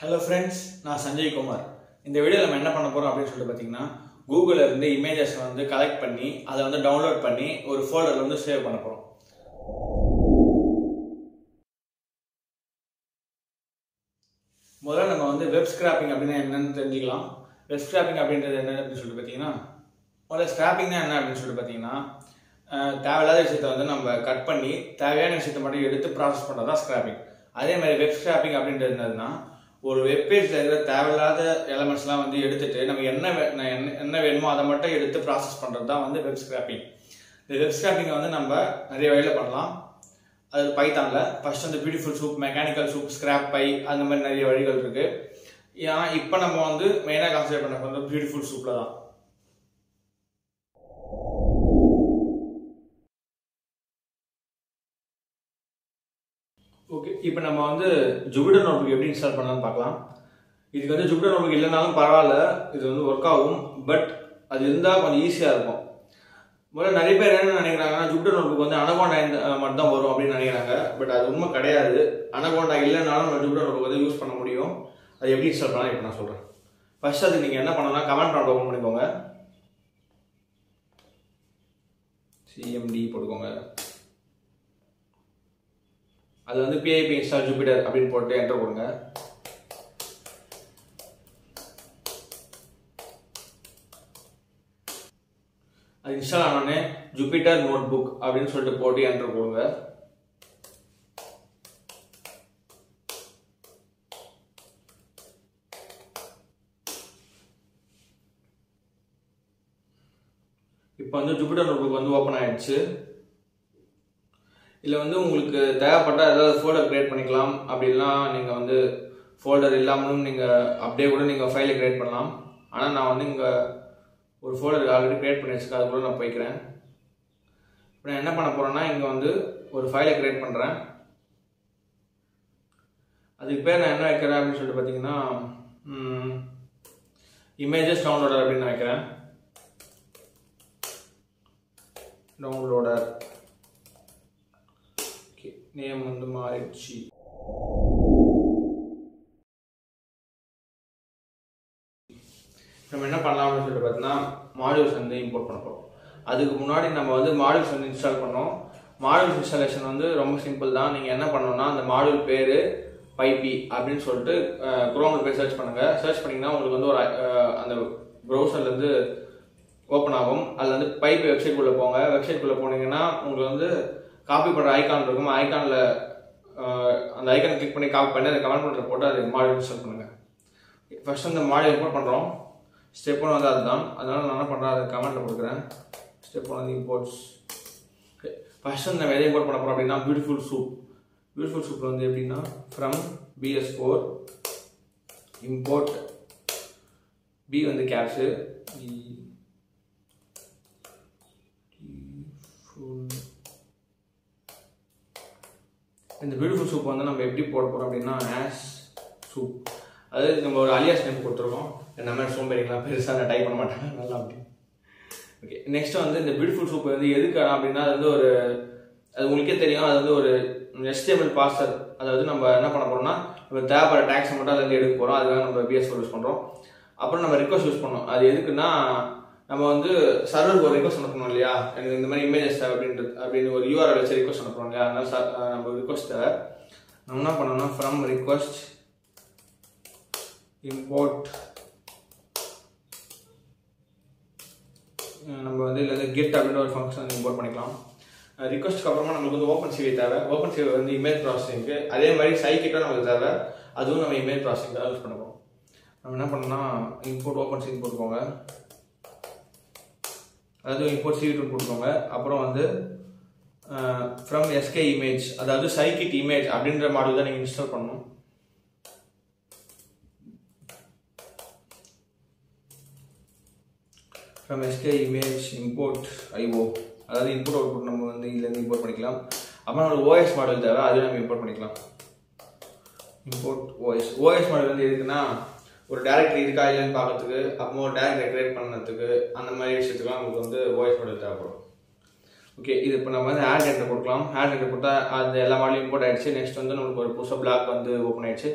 hello friends நான் சஞ்சய் குமார் இந்த வீடியோவில் நம்ம என்ன பண்ண போகிறோம் அப்படின்னு சொல்லிட்டு பார்த்தீங்கன்னா கூகுளில் இருந்து இமேஜஸ் வந்து கலெக்ட் பண்ணி அதை வந்து டவுன்லோட் பண்ணி ஒரு ஃபோல்டரில் வந்து சேவ் பண்ண போகிறோம் முதல்ல நம்ம வந்து வெப் ஸ்கிராப்பிங் அப்படின்னா என்னன்னு தெரிஞ்சுக்கலாம் வெப் ஸ்கிராப்பிங் அப்படின்றது என்ன அப்படின்னு சொல்லிட்டு பார்த்தீங்கன்னா முதல்ல ஸ்கிராப்பிங்னா என்ன அப்படின்னு சொல்லிட்டு பார்த்தீங்கன்னா அஹ், தேவையில்லாத விஷயத்தை வந்து நம்ம கட் பண்ணி தேவையான விஷயத்தை மட்டும் எடுத்து ப்ராசஸ் பண்ணுறது தான் ஸ்கிராப்பிங் அதே மாதிரி வெப் ஸ்கிராப்பிங் அப்படின்றது என்னதுன்னா ஒரு வெப்பேஜில் இருக்கிற தேவையில்லாத எலமெண்ட்ஸ்லாம் வந்து எடுத்துட்டு நம்ம என்ன வே- நான் என்ன என்ன வேணுமோ அதை மட்டும் எடுத்து ப்ராசஸ் பண்ணுறது தான் வந்து வெப் ஸ்கிராப்பிங் இந்த வெப் ஸ்கிராப்பிங்கை வந்து நம்ம நிறைய வழியில் பண்ணலாம் அது பைத்தானில் ஃபர்ஸ்ட் வந்து Beautiful Soup Mechanical Soup Scrapy அந்த மாதிரி நிறைய வழிகள் இருக்கு ஏன்னா இப்போ நம்ம வந்து மெயினாக கான்சன்ட்ரேட் பண்ண போகிறது பியூட்டிஃபுல் சூப்பில் தான் ஓகே இப்போ நம்ம வந்து ஜூபிட்டர் நோட்புக் எப்படி இன்ஸ்டால் பண்ணலாம்னு பார்க்கலாம் இதுக்கு வந்து ஜூபிட்டர் நோட்புக் இல்லைனாலும் பரவாயில்ல இது வந்து ஒர்க் ஆகும் பட் அது இருந்தால் கொஞ்சம் ஈஸியாக இருக்கும் முதல்ல நிறைய பேர் என்ன நினைக்கிறாங்கன்னா ஜூபிட்டர் நோட்புக் வந்து அனகோண்டா மட்டும் தான் வரும் அப்படின்னு நினைக்கிறாங்க பட் அது உண்மை கிடையாது அனகோண்டா இல்லைனாலும் நம்ம ஜூபிட்டர் நோட்புக் வந்து யூஸ் பண்ண முடியும் அது எப்படி இன்ஸ்டால் பண்ணலாம் இப்போ நான் சொல்கிறேன் ஃபர்ஸ்ட் அதுக்கு நீங்கள் என்ன பண்ணணும்னா கமெண்ட் ப்ராம்ப்ட் ஓப்பன் பண்ணிக்கோங்க சிஎம்டி போட்டுக்கோங்க அது வந்து பிஐபி இன்ஸ்டால் ஜூபிட்டர் அப்படின்னு போட்டு என்டர் கொடுங்க அது இன்ஸ்டால் ஆனோடனே ஜூபிட்டர் நோட் புக் அப்படின்னு சொல்லிட்டு போட்டு என்டர் கொடுங்க இப்போ வந்து ஜூபிட்டர் நோட் புக் வந்து ஓப்பன் ஆயிடுச்சு இதில் வந்து உங்களுக்கு தேவைப்பட்டால் ஏதாவது ஃபோல்டர் கிரியேட் பண்ணிக்கலாம் அப்படின்னா நீங்கள் வந்து ஃபோல்டர் இல்லாமலும் நீங்கள் அப்படியே கூட நீங்கள் ஃபைலை கிரியேட் பண்ணலாம் ஆனால் நான் வந்து இங்கே ஒரு ஃபோல்டர் ஆல்ரெடி கிரியேட் பண்ணி வச்சுருக்கேன் அது கூட நான் போய்க்கிறேன் இப்போ நான் என்ன பண்ண போகிறேன்னா இங்கே வந்து ஒரு ஃபைலை கிரியேட் பண்ணுறேன் அதுக்கு பேர் நான் என்ன வைக்கிறேன் அப்படின்னு சொல்லிட்டு பார்த்தீங்கன்னா இமேஜஸ் டவுன்லோடர் அப்படின்னு நான் வைக்கிறேன் டவுன்லோடர் ஓகே நேம் வந்து மாறிடுச்சு நம்ம என்ன பண்ணலாம் அப்படின்னு சொல்லிட்டு பார்த்தீங்கன்னா மாடியூல்ஸ் வந்து இம்போர்ட் பண்ண போகிறோம் அதுக்கு முன்னாடி நம்ம வந்து மாடியூல்ஸ் வந்து இன்ஸ்டால் பண்ணோம் மாடியூல்ஸ் இன்ஸ்டாலேஷன் வந்து ரொம்ப சிம்பிள் தான் நீங்கள் என்ன பண்ணணும்னா அந்த மாடியூல் பேர் பைபி அப்படின்னு சொல்லிட்டு குரோமில் போய் சர்ச் பண்ணுங்கள் சர்ச் பண்ணிங்கன்னா உங்களுக்கு வந்து ஒரு அஹ், அந்த ப்ரௌசர்லேருந்து ஓப்பன் ஆகும் அதில் வந்து பைப் வெப்சைட்குள்ளே போங்க வெப்சைட்குள்ளே போனீங்கன்னா உங்களுக்கு வந்து காப்பி பண்ணுற ஐகான் இருக்கும் ஐகானில் அந்த ஐகானை கிளிக் பண்ணி காப்பி பண்ணி அதை கமெண்ட் பண்ணுற போட்டு அது மாடியூல் இன்ஸ்டால் பண்ணுங்கள் ஃபர்ஸ்ட் அந்த மாடியூல் இம்போர்ட் பண்ணுறோம் ஸ்டெப் ஒன் வந்து அதுதான் அதனால நான் என்ன பண்ணுறேன் அதை கமெண்ட்டில் கொடுக்குறேன் ஸ்டெப் ஒன் வந்து இம்போர்ட்ஸ் ஃபர்ஸ்ட் வந்து நம்ம எதை இம்போர்ட் பண்ண போகிறோம் அப்படின்னா பியூட்டிஃபுல் சூப் பியூட்டிஃபுல் சூப்பில் வந்து எப்படின்னா from BS four import B வந்து கேப்ஸு இந்த பியூட்டிஃபுல் சூப் வந்து நம்ம எப்படி போட போகிறோம் அப்படின்னா ஆஸ் சூப் அதாவது நம்ம ஒரு அலியாஸ் நேம் கொடுத்துருக்கோம் என்ன மாதிரி சோம்பேறிங்களா பெருசாக நான் டைப் பண்ண மாட்டேன் நல்லா அப்படி ஓகே நெக்ஸ்ட் வந்து இந்த பியூட்டிஃபுல் சூப் வந்து எதுக்கு அப்படின்னா அது வந்து ஒரு அது உங்களுக்கே தெரியும் அது வந்து ஒரு HTML பாஸ்டர் அதாவது நம்ம என்ன பண்ண போறோம்னா நம்ம தேவைப்படுற டேக்ஸ் மட்டும் அதுல இருந்து எடுக்க போறோம் அதுக்காக நம்ம பிஎஸ் யூஸ் பண்றோம் அப்புறம் நம்ம ரிக்வஸ்ட் யூஸ் பண்ணோம் அது எதுக்குன்னா நம்ம வந்து சர்வருக்கு ஒரு ரிக்வஸ்ட் அனுப்பணும் இல்லையா எனக்கு இந்த மாதிரி இமேஜஸ் தேவை அப்படின்றது அப்படின்னு ஒரு யூஆர்எல் வச்சு ரிக்வஸ்ட் அனுப்புறோம் இல்லையா அதனால ச- அஹ் நம்ம ரிக்வஸ்ட் தேவை நம்ம என்ன பண்ணோம்னா ஃப்ரம் ரிக்வஸ்ட் இம்போர்ட் நம்ம வந்து இதில் வந்து கெட் அப்படின்ற ஒரு ஃபங்க்ஷன் இம்போர்ட் பண்ணிக்கலாம் ரிக்வஸ்ட்க்கு அப்புறமா நமக்கு வந்து ஓப்பன் சிவி தேவை ஓப்பன் சிவி வந்து இமெயில் ப்ராசஸிங்க்கு அதே மாதிரி சைக்கிட்டும் நமக்கு தேவை அதுவும் நம்ம இமெயில் ப்ராசஸிங் தான் யூஸ் பண்ணுவோம் நம்ம என்ன பண்ணோம்னா இம்போர்ட் ஓப்பன் சிவி போட்டுக்கோங்க அதாவது இம்போர்ட் சிவி டூ போட்டுக்கோங்க அப்புறம் வந்து ஃப்ரம் எஸ்கே இமேஜ் அதாவது சைக்கிட் இமேஜ் அப்படின்ற மாடல் தான் நீங்கள் இன்ஸ்டால் பண்ணணும் from SK image import IO அதாவது இன்புட் அவுட்புட் நம்ம வந்து இதுலேருந்து இம்போர்ட் பண்ணிக்கலாம் அப்புறம் நம்மளுக்கு ஓஎஸ் மாடல் தேவை அதையும் நம்ம இம்போர்ட் பண்ணிக்கலாம் இம்போர்ட் ஓஎஸ் ஓஎஸ் மாடல் வந்து எதுக்குன்னா ஒரு டேரக்டரி இருக்கா இல்லைன்னு பார்க்கறதுக்கு அப்புறம் ஒரு டேரக்டரி கிரியேட் பண்ணதுக்கு அந்த மாதிரி விஷயத்துக்குலாம் நமக்கு வந்து ஓஎஸ் மாடல் தேவைப்படும் ஓகே இது இப்போ நம்ம வந்து ஆட் என்டர் கொடுக்கலாம் ஆட் என்டர் கொடுத்தா அந்த எல்லா மாடலும் இம்போர்ட் ஆயிடுச்சு நெக்ஸ்ட் வந்து நமக்கு ஒரு புதுசாக பிளாக் வந்து ஓப்பன் ஆயிடுச்சு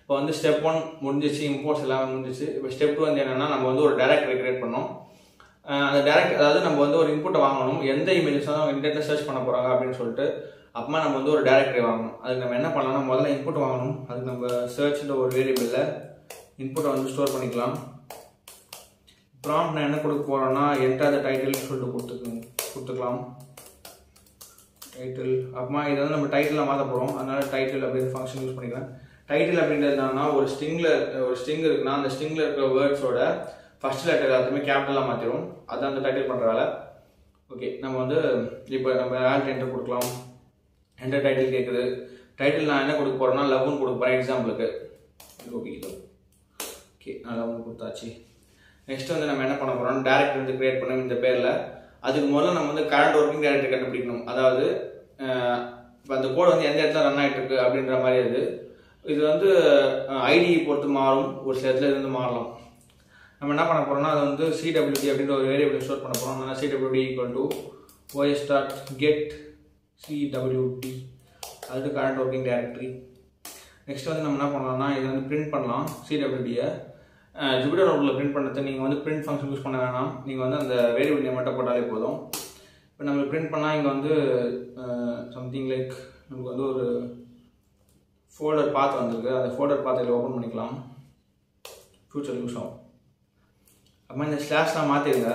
இப்போ வந்து ஸ்டெப் ஒன் முடிஞ்சிச்சு இம்போர்ட்ஸ் எல்லாமே முடிஞ்சிச்சு இப்போ ஸ்டெப் டூ வந்து என்னன்னா நம்ம வந்து ஒரு டேரக்டரி கிரியேட் பண்ணோம் அஹ் அந்த டேரக்ட் அதாவது நம்ம வந்து ஒரு இன்புட்டை வாங்கணும் எந்த இமேஜஸ் வந்து அவங்க இன்டர்நெட்டில் சர்ச் பண்ண போகிறாங்க அப்படின்னு சொல்லிட்டு அப்புறமா நம்ம வந்து ஒரு டேரக்டரி வாங்கணும் அதுக்கு நம்ம என்ன பண்ணலாம்னா முதல்ல இன்புட் வாங்கணும் அதுக்கு நம்ம சர்ச்ன்ற ஒரு வேரியபிளில் இன்புட்டை வந்து ஸ்டோர் பண்ணிக்கலாம் ப்ராம்ப்ட் நான் என்ன கொடுக்க போகிறேன்னா என்டர் த டைட்டில் சொல்லிட்டு கொடுத்துக்கு கொடுத்துக்கலாம் டைட்டில் அப்புறமா இதை வந்து நம்ம டைட்டில் மாற்ற போகிறோம் அதனால டைட்டில் அப்படின்னு ஃபங்க்ஷன் யூஸ் பண்ணிக்கலாம் டைட்டில் அப்படின்றது என்னன்னா ஒரு ஸ்ட்ரிங்கில் ஒரு ஸ்ட்ரிங் இருக்குன்னா அந்த ஸ்ட்ரிங்கில் இருக்கிற வேர்ட்ஸோட ஃபர்ஸ்ட் லெட்டர் எல்லாத்தையுமே கேபிட்டலாக மாற்றிடும் அதான் அந்த டைட்டில் பண்ணுற வேலை ஓகே நம்ம வந்து இப்போ நம்ம ஆல்ட் என்டர் கொடுக்கலாம் என்டர் டைட்டில் கேட்குது டைட்டில் நான் என்ன கொடுக்க போகிறேன்னா லவ்னு கொடுக்க போகிறேன் எக்ஸாம்பிளுக்கு ஓகே இது ஓகே நான் லவ்னு கொடுத்தாச்சு நெக்ஸ்ட் வந்து நம்ம என்ன பண்ண போகிறோம் டேரக்டர் வந்து கிரியேட் பண்ணணும் இந்த பேரில் அதுக்கு முதல்ல நம்ம வந்து கரண்ட் ஒர்க்கிங் டேரக்டர் கண்டுபிடிக்கணும் அதாவது அஹ், இப்ப அந்த கோட் வந்து எந்த இடத்துல ரன் ஆகிட்டு இருக்கு அப்படின்ற மாதிரி இது இது வந்து ஐடி பொறுத்து மாறும் ஒரு சில இடத்துல இருந்து மாறலாம் நம்ம என்ன பண்ண போறோம்னா அது வந்து சிடபிள்யூடி அப்படின்ற ஒரு வேரியபிள் ஸ்டோர் பண்ண போறோம் அதனால CWD equal to OS dot get CWD அது கரண்ட் ஒர்க்கிங் டைரக்டரி நெக்ஸ்ட் வந்து நம்ம என்ன பண்ணலாம்னா இதை வந்து பிரிண்ட் பண்ணலாம் சிடபிள்யூடியை ஜூபிட்டர் நோட்டில் பிரிண்ட் பண்ணுறது நீங்கள் வந்து பிரிண்ட் ஃபங்க்ஷன் யூஸ் பண்ண வேணாம் நீங்கள் வந்து அந்த வேரியபிள் நேம் மட்டும் போட்டாலே போதும் இப்போ நம்ம பிரிண்ட் பண்ணால் இங்கே வந்து சம்திங் லைக் நமக்கு வந்து ஒரு ஃபோல்டர் பாத் வந்திருக்கு அந்த ஃபோல்டர் பாத் இதில் ஓப்பன் பண்ணிக்கலாம் ஃப்யூச்சர் யூஸ் ஆகும் அப்புறமா இந்த ஸ்லாஷ்லாம் மாற்றிடுங்க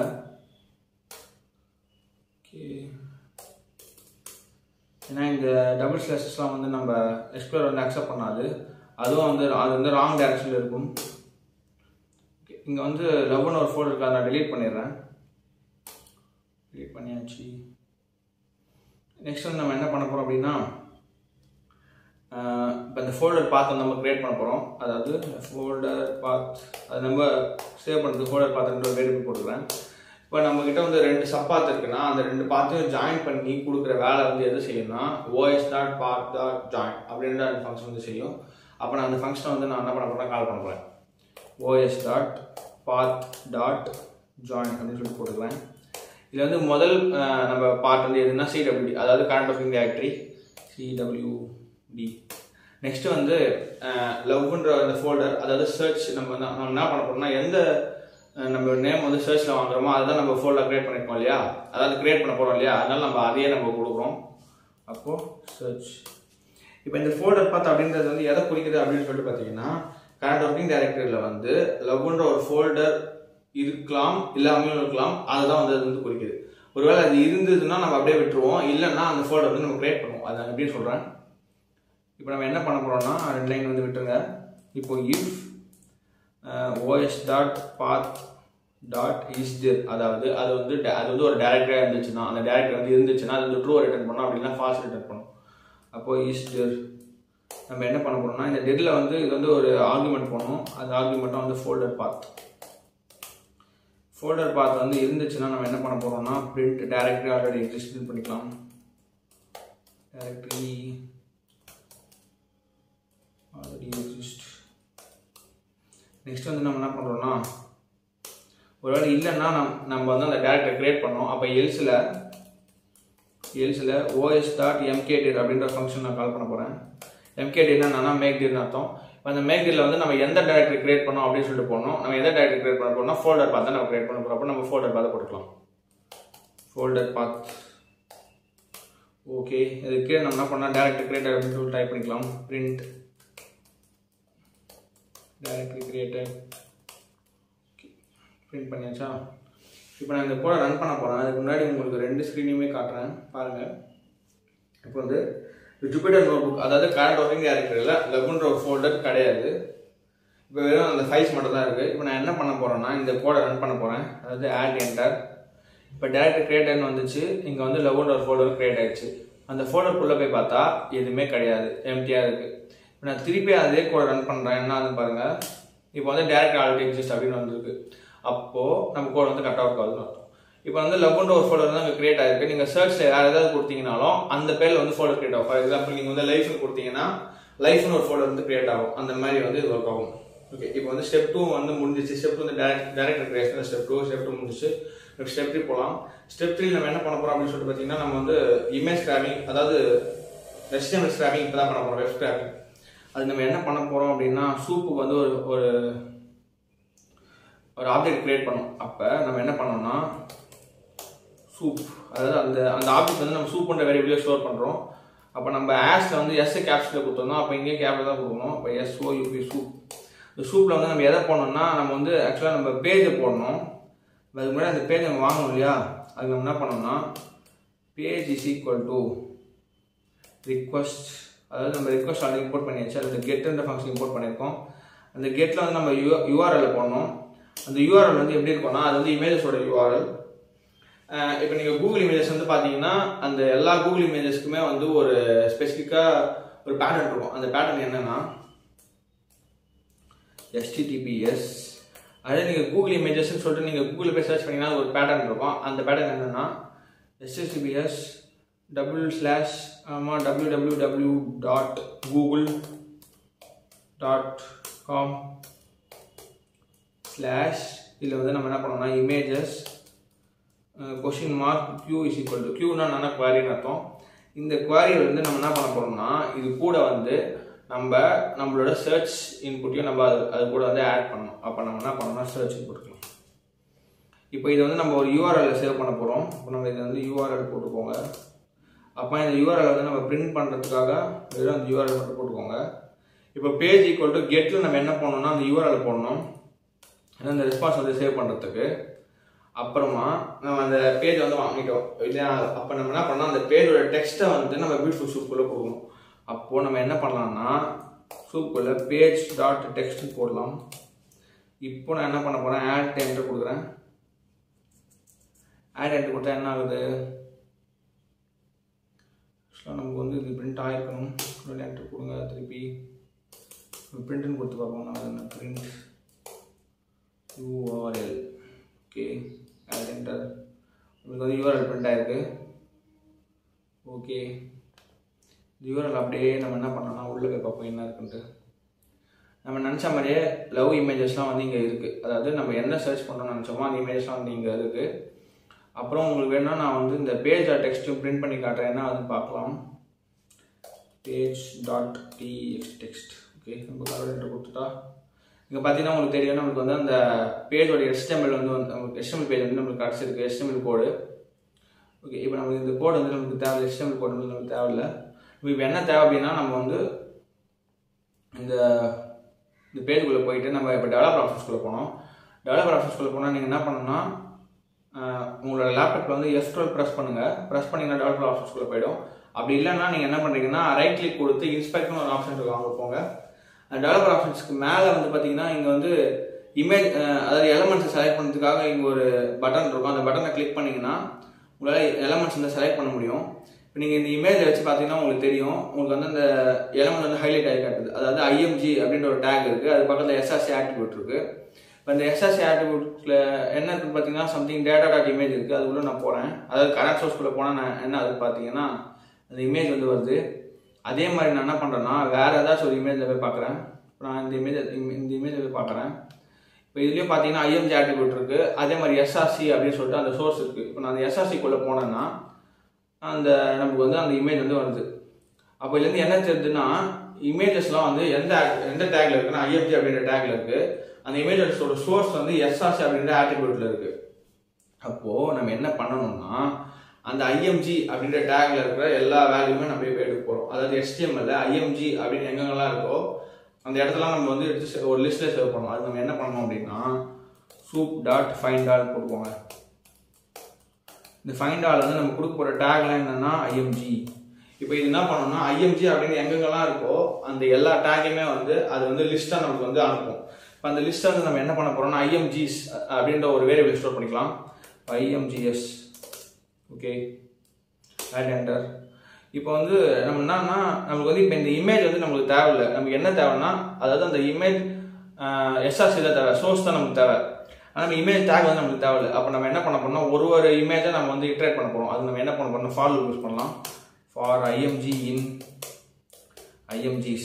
ஓகே ஏன்னா இந்த டபுள் ஸ்லாஷஸ்லாம் வந்து நம்ம எக்ஸ்ப்ளோர் வந்து அக்செப்ட் பண்ணாது அதுவும் வந்து அது வந்து ராங் டைரக்ஷனில் இருக்கும் இங்கே வந்து லவ்னு ஒரு ஃபோல்டர் இருக்கு அதை நான் delete பண்ணிடுறேன் delete பண்ணியாச்சு நெக்ஸ்ட் வந்து நம்ம என்ன பண்ண போகிறோம் அப்படின்னா இப்போ இந்த ஃபோல்டர் பாத் நம்ம கிரியேட் பண்ண போகிறோம் அதாவது ஃபோல்டர் பாத் அது நம்ம சேவ் பண்ணுறது ஃபோல்டர் பாத்துன்ற ஒரு வேரியபிள் போட்டுக்கிறேன் இப்போ நம்ம கிட்ட வந்து ரெண்டு சப்பாத் இருக்குன்னா அந்த ரெண்டு பாத்தையும் ஜாயின் பண்ணி கொடுக்குற வேலை வந்து எது செய்யும்னா OS dot path dot join அப்படின்ற அந்த ஃபங்க்ஷன் வந்து செய்யும் அப்போ நான் அந்த ஃபங்க்ஷனை வந்து நான் என்ன பண்ண போகிறேன் கால் பண்ண போகிறேன் OS dot path dot join அப்படின்னு சொல்லிட்டு போட்டுக்கிறேன் இதில் வந்து முதல் அஹ், நம்ம பார்ட் வந்து எதுனா சிடபிள்யூடி அதாவது current working directory CWD next வந்து லவ்ன்ற அந்த ஃபோல்டர் அதாவது சர்ச் நம்ம வந்து நம்ம என்ன பண்ண போறோம்னா எந்த அஹ், நம்ம நேம் வந்து சர்ச்சில் வாங்குறோமோ அதுதான் நம்ம ஃபோல்டர் கிரியேட் பண்ணிருக்கோம் இல்லையா அதாவது கிரியேட் பண்ண போறோம் இல்லையா அதனால நம்ம அதையே நம்ம கொடுக்குறோம் அப்போ சர்ச் இப்போ இந்த ஃபோல்டர் பாத் அப்படின்றது வந்து எதை குறிக்குது அப்படின்னு சொல்லிட்டு பார்த்தீங்கன்னா கரண்ட் ஒர்க்கிங் டைரக்டரியில் வந்து லவ்ன்ற ஒரு ஃபோல்டர் இருக்கலாம் இல்லாமலும் இருக்கலாம் அதுதான் வந்து அது வந்து குறிக்குது ஒருவேளை அது இருந்ததுன்னா நம்ம அப்படியே விட்டுருவோம் இல்லைன்னா அந்த ஃபோல்டர் வந்து நம்ம கிரியேட் பண்ணுவோம் அதை நான் எப்படின்னு சொல்கிறேன் இப்போ நம்ம என்ன பண்ண போகிறோம்னா ரெண்டு லைன் வந்து விட்டுருங்க இப்போ if OS dot path dot is அதாவது அது வந்து da- அது வந்து ஒரு டேரக்டராக இருந்துச்சுன்னா அந்த டேரக்டர் வந்து இருந்துச்சுன்னா அது வந்து ட்ரூ ரிட்டர்ன் பண்ணோம் அப்படின்னா ஃபாஸ்ட் ரிட்டர்ன் பண்ணும் அப்போ இஸ் நம்ம என்ன பண்ண போறோம்னா இந்த டெட்ல வந்து இது வந்து ஒரு ஆர்குமெண்ட் பண்ணணும் அந்த ஆர்குமெண்ட்டும் வந்து ஃபோல்டர் பாத் ஃபோல்டர் பாத் வந்து இருந்துச்சுன்னா நம்ம என்ன பண்ண போறோம்னா பிரிண்ட் டைரக்டரி ஆல்ரெடி எக்ஸிஸ்ட் பண்ணிக்கலாம் டைரக்டரி ஆல்ரெடி எக்ஸிஸ்ட் நெக்ஸ்ட் வந்து நம்ம என்ன பண்றோம்னா ஒருவேளை இல்லைன்னா நம் நம்ம வந்து அந்த டேரக்டரை கிரியேட் பண்ணோம் அப்போ எல்ஸில் எல்ஸில் ஓஎஸ் டாட் எம்கேடிர் அப்படின்ற ஃபங்க்ஷன் நான் கால் பண்ண போகிறேன் எம்கேடிர்னா என்னன்னா மேக்டிர்னு அர்த்தம் இப்போ அந்த மேக்டிரில் வந்து நம்ம எந்த டேரக்டரி கிரியேட் பண்ணோம் அப்படின்னு சொல்லிட்டு போனோம் நம்ம எந்த டேரக்டரி கிரியேட் பண்ண போறோம்னா ஃபோல்டர் பார்த்து நம்ம கிரியேட் பண்ண போகிறோம் அப்போ நம்ம ஃபோல்டர் பார்த்து போட்டுக்கலாம் ஃபோல்டர் பாத் ஓகே இதுக்கு நம்ம என்ன பண்ணலாம் டேரக்டரி கிரியேட் அப்படின்னு சொல்லி டைப் பண்ணிக்கலாம் பிரிண்ட் டேரக்டரி கிரியேட்டர் பிரிண்ட் பண்ணியாச்சா இப்போ நான் இந்த கோடை ரன் பண்ண போகிறேன் அதுக்கு முன்னாடி உங்களுக்கு ரெண்டு ஸ்க்ரீனையுமே காட்டுறேன் பாருங்கள் இப்போ வந்து ஜூபிட்டர் நோட் புக் அதாவது கரண்ட் ஒர்க்கிங் டைரக்டரியில் லெவன்ற ஒரு ஃபோல்டர் கிடையாது இப்போ வெறும் அந்த ஃபைல்ஸ் மட்டும் தான் இருக்குது இப்போ நான் என்ன பண்ண போகிறேன்னா இந்த கோடை ரன் பண்ண போகிறேன் அதாவது ஆட் என்டர் இப்போ டேரக்டர் கிரியேட்டர்னு வந்துச்சு இங்கே வந்து லெவன்ற ஒரு ஃபோல்டர் கிரியேட் ஆயிடுச்சு அந்த ஃபோல்டருக்குள்ளே போய் பார்த்தா எதுவுமே கிடையாது எம்டியாக இருக்குது இப்போ நான் திருப்பி அதே கோடை ரன் பண்ணுறேன் என்ன ஆகுதுன்னு பாருங்கள் இப்போ வந்து டேரக்டர் ஆல்ரெடி எக்ஸிஸ்ட் அப்படின்னு வந்திருக்கு அப்போது நம்ம கோட் வந்து கரெக்டாக ஒர்க் ஆகுதுன்னு அர்த்தம் இப்போ வந்து லவ்ன்ற ஒரு ஃபோல்டர் தான் கிரியேட் ஆயிருக்கு நீங்கள் சர்ச்சில் யார் ஏதாவது கொடுத்தீங்கனாலும் அந்த பேரில் வந்து ஃபோல்டர் கிரியேட் ஆகும் ஃபார் எக்ஸாம்பிள் நீங்கள் வந்து லைஃப்னு கொடுத்தீங்கன்னா லைஃப்னு ஒரு ஃபோல்டர் வந்து கிரியேட் ஆகும் அந்த மாதிரி வந்து இது ஒர்க் ஆகும் ஓகே இப்போ வந்து ஸ்டெப் டூ வந்து முடிஞ்சிச்சு ஸ்டெப் வந்து direct director creation step two step two முடிஞ்சிச்சு ஸ்டெப் த்ரீ போகலாம் ஸ்டெப் த்ரீ நம்ம என்ன பண்ண போறோம் அப்படின்னு சொல்லிட்டு பார்த்தீங்கன்னா நம்ம வந்து இமேஜ் ஸ்கிராபிங் அதாவது HTML ஸ்கிராபிங் இப்போ தான் பண்ண போகிறோம் வெப் ஸ்கிராபிங் அது நம்ம என்ன பண்ண போகிறோம் அப்படின்னா சூப்புக்கு வந்து ஒரு ஒரு ஒரு ஆப்ஜெக்ட் கிரியேட் பண்ணோம் அப்போ நம்ம என்ன பண்ணோம்னா சூப் அதாவது அந்த அந்த ஆப்ஜெக்ட் வந்து நம்ம சூப்ன்ற வேரியபிளே ஸ்டோர் பண்ணுறோம் அப்போ நம்ம ஆஸில் வந்து எஸ் கேப்ஸில் கொடுத்தோம்னா அப்போ இங்கே கேப்பில் தான் கொடுக்கணும் அப்போ எஸ்ஓ யூபி சூப் இந்த சூப்பில் வந்து நம்ம எதை போடணும்னா நம்ம வந்து ஆக்சுவலாக நம்ம பேஜை போடணும் அதுக்கு முன்னாடி அந்த பேஜ் நம்ம வாங்கணும் இல்லையா அதுக்கு நம்ம என்ன பண்ணோம்னா page is equal to request அதாவது நம்ம ரிக்வஸ்ட் ஆல்ரெடி இம்போர்ட் பண்ணியாச்சு அதில் கெட்ன்ற ஃபங்க்ஷன் இம்போர்ட் பண்ணியிருக்கோம் அந்த கெட்டில் வந்து நம்ம யூ யூஆர்எல் போடணும் அந்த யூஆர்எல் வந்து எப்படி இருக்கும்னா அது வந்து இமேஜஸோட யூஆர்எல் இப்போ நீங்கள் கூகுள் இமேஜஸ் வந்து பார்த்தீங்கன்னா அந்த எல்லா கூகுள் இமேஜஸ்க்குமே வந்து ஒரு ஸ்பெசிஃபிக்காக ஒரு பேட்டர்ன் இருக்கும் அந்த பேட்டர்ன் என்னன்னா எஸ்டிடிபிஎஸ் அதே நீங்கள் கூகுள் இமேஜஸ்ன்னு சொல்லிட்டு நீங்கள் கூகுளில் போய் சர்ச் பண்ணிங்கன்னா ஒரு பேட்டர்ன் இருக்கும் அந்த பேட்டர்ன் என்னன்னா எஸ்டிடிபிஎஸ் டபுள் ஸ்லாஷ் ஆமாம் W W W dot Google dot com slash இதில் வந்து நம்ம என்ன பண்ணோம்னா images question mark Q is equal to கியூனா என்ன குவாரின்னு அர்த்தம் இந்த குவாரியை வந்து நம்ம என்ன பண்ண போறோம்னா இது கூட வந்து நம்ம நம்மளோட சர்ச் இன்புட்டையும் நம்ம அது அது கூட வந்து ஆட் பண்ணணும் அப்போ நம்ம என்ன பண்ணோம்னா சர்ச் கொடுக்கலாம் இப்போ இது வந்து நம்ம ஒரு யூஆர்எல் சேவ் பண்ண போகிறோம் இப்போ நம்ம இதை வந்து யூஆர்எல் போட்டுக்கோங்க அப்போ இந்த யூஆர்எல் வந்து நம்ம பிரிண்ட் பண்ணுறதுக்காக வெறும் அந்த யூஆர்எல் மட்டும் போட்டுக்கோங்க இப்போ பேஜ் ஈக்குவல் டு கெட்டில் நம்ம என்ன பண்ணணும்னா அந்த யூஆர்எல் போடணும் ஏன்னா இந்த ரெஸ்பான்ஸ் வந்து சேவ் பண்ணுறதுக்கு அப்புறமா நம்ம அந்த பேஜ் வந்து வாங்கிட்டோம் இல்லையா அப்போ நம்ம என்ன பண்ணோம் அந்த பேஜோட டெக்ஸ்ட்டை வந்து நம்ம பியூட்டிஃபுல் சூப்புக்குள்ளே கொடுக்கணும் அப்போது நம்ம என்ன பண்ணலாம்னா சூப்புக்குள்ளே பேஜ் டாட் டெக்ஸ்ட் போடலாம் இப்போ நான் என்ன பண்ண போகிறேன் ஆட் என்ட்ரு கொடுக்குறேன் ஆட் என்ட்ரு கொடுத்தா என்ன ஆகுது ஆக்சுவலாக நமக்கு வந்து இது பிரிண்ட் ஆகிருக்கணும் என்ட்ரு கொடுங்க திருப்பி பிரிண்ட்னு கொடுத்து பார்ப்போம் நான் என்ன print URL okay alt enter உங்களுக்கு வந்து யூஆர்எல் பிரிண்ட் ஆயிருக்கு ஓகே யூஆர்எல் அப்படியே நம்ம என்ன பண்ணோம்னா உள்ளே போய் பார்ப்போம் என்ன இருக்குன்ட்டு நம்ம நினச்ச மாதிரியே லவ் இமேஜஸ்லாம் வந்து இங்கே இருக்குது அதாவது நம்ம என்ன சர்ச் பண்ணணும்னு நினச்சோமோ அந்த இமேஜஸ்லாம் வந்து இங்கே இருக்குது அப்புறம் உங்களுக்கு வேணும்னா நான் வந்து இந்த பேஜ் டாட் டெக்ஸ்ட்டும் பிரிண்ட் பண்ணி காட்டுறேன் என்ன வந்து பார்க்கலாம் page dot TX text okay நம்ம கலர் கொடுத்துட்டா இங்கே பார்த்தீங்கன்னா உங்களுக்கு தெரியும் நம்மளுக்கு வந்து அந்த பேஜோட எஸ்டெம்எல் வந்து வந்து நமக்கு எஸ்டெம்எல் பேஜ் வந்து நம்மளுக்கு கிடச்சிருக்கு எஸ்டெம்எல் கோடு ஓகே இப்போ நமக்கு இந்த கோடு வந்து நமக்கு தேவை எஸ்டெம்எல் கோடு வந்து நமக்கு தேவையில்லை இப்போ என்ன தேவை அப்படின்னா நம்ம வந்து இந்த இந்த பேஜுக்குள்ளே போயிட்டு நம்ம இப்போ டெவலப்பர் ஆஃபீஸ்க்குள்ளே போனோம் டெவலப்பர் ஆஃபீஸ்க்குள்ளே போனால் நீங்கள் என்ன பண்ணணும்னா உங்களோட லேப்டாப்பில் வந்து எஃப் டுவெல் ப்ரெஸ் பண்ணுங்கள் ப்ரெஸ் பண்ணிங்கன்னா டெவலப்பர் ஆஃபீஸ்க்குள்ளே போயிடும் அப்படி இல்லைன்னா நீங்கள் என்ன பண்ணுறீங்கன்னா ரைட் கிளிக் கொடுத்து இன்ஸ்பெக்ட்னு ஒரு ஆப்ஷன் இருக்கு அங்கே போங்க டெவலப்பர் ஆப்ஷன்ஸ்க்கு மேலே வந்து பார்த்தீங்கன்னா இங்கே வந்து இமேஜ் அதாவது எலமெண்ட்ஸை செலக்ட் பண்ணுறதுக்காக இங்கே ஒரு பட்டன் இருக்கும் அந்த பட்டனை கிளிக் பண்ணிங்கன்னா உங்களால் எலமெண்ட்ஸ் வந்து செலக்ட் பண்ண முடியும் இப்போ நீங்கள் இந்த இமேஜை வச்சு பார்த்தீங்கன்னா உங்களுக்கு தெரியும் உங்களுக்கு வந்து அந்த எலமெண்ட் வந்து ஹைலைட் ஆகி காட்டுது அதாவது ஐஎம்ஜி அப்படின்ற ஒரு டேக் இருக்குது அது பக்கத்தில் எஸ்ஆர்சி ஆட்ரிபியூட் இருக்குது இப்போ இந்த எஸ்ஆர்சி ஆட்ரிபியூட்டில் என்ன இருக்குது பார்த்தீங்கன்னா சம்திங் டேட்டா டாட் இமேஜ் இருக்குது அதுக்குள்ளே நான் போகிறேன் அதாவது கரண்ட் சோர்ஸ்குள்ளே போனால் நான் என்ன அது பார்த்தீங்கன்னா அந்த இமேஜ் வந்து வருது அதே மாதிரி நான் என்ன பண்ணுறேன்னா வேறு ஏதாச்சும் ஒரு இமேஜில் போய் பார்க்குறேன் இப்போ நான் இந்த இமேஜ் இந்த இமேஜில் போய் பார்க்குறேன் இப்போ இதுலேயும் பார்த்தீங்கன்னா ஐஎம்ஜி ஆட்ரிபியூட் இருக்குது அதே மாதிரி எஸ்ஆர்சி அப்படின்னு சொல்லிட்டு அந்த சோர்ஸ் இருக்குது இப்போ நான் அந்த எஸ்ஆர்சிக்குள்ளே போனேன்னா அந்த நமக்கு வந்து அந்த இமேஜ் வந்து வருது அப்போ இதுலேருந்து என்ன தெரியுதுன்னா இமேஜஸ்லாம் வந்து எந்த எந்த டேக்ல இருக்குன்னா ஐஎஃப்ஜி அப்படின்ற டேக்ல இருக்கு அந்த இமேஜஸோட சோர்ஸ் வந்து எஸ்ஆர்சி அப்படின்ற ஆட்ரிபியூட்ல இருக்கு அப்போ நம்ம என்ன பண்ணணும்னா அந்த ஐஎம்ஜி அப்படின்ற டேக்ல இருக்கிற எல்லா வேல்யூமே நம்ம போய் எடுக்க போறோம் அதாவது எஸ்டிஎம்எல்ல ஐஎம்ஜி அப்படின்னு எங்கெங்கெல்லாம் இருக்கோ அந்த இடத்துல நம்ம வந்து எடுத்து ஒரு லிஸ்ட்ல சேவ் பண்ணணும் அது நம்ம என்ன பண்ணணும் அப்படின்னா சூப் டாட் ஃபைன் டாட் போட்டுக்கோங்க இந்த ஃபைண்ட் ஆல் வந்து நம்ம கொடுக்க போகிற டேக்லாம் என்னன்னா ஐஎம்ஜி இப்போ இது என்ன பண்ணணும்னா ஐஎம்ஜி அப்படின்னு எங்கெங்கெல்லாம் இருக்கோ அந்த எல்லா டேகையுமே வந்து அது வந்து லிஸ்ட்டாக நமக்கு வந்து அனுப்பும் இப்போ அந்த லிஸ்ட்டை வந்து நம்ம என்ன பண்ண போகிறோம்னா ஐஎம்ஜிஸ் அப்படின்ற ஒரு வேரியபிள் ஸ்டோர் பண்ணிக்கலாம் ஐஎம்ஜிஎஸ் ஓகே ஆட் என்டர் இப்போ வந்து நம்ம என்னன்னா நமக்கு வந்து இப்போ இந்த இமேஜ் வந்து நம்மளுக்கு தேவையில்லை நமக்கு என்ன தேவைன்னா அதாவது அந்த இமேஜ் எஸ்ஆர்சி தான் தேவை சோர்ஸ் தான் நமக்கு தேவை ஆனால் நம்ம இமேஜ் டேக் வந்து நமக்கு தேவையில்லை அப்போ நம்ம என்ன பண்ண போறோம்னா ஒரு ஒரு இமேஜை நம்ம வந்து இட்ரேட் பண்ண போகிறோம் அது நம்ம என்ன பண்ண போறோம் ஃபார் யூஸ் பண்ணலாம் for IMG in IMGs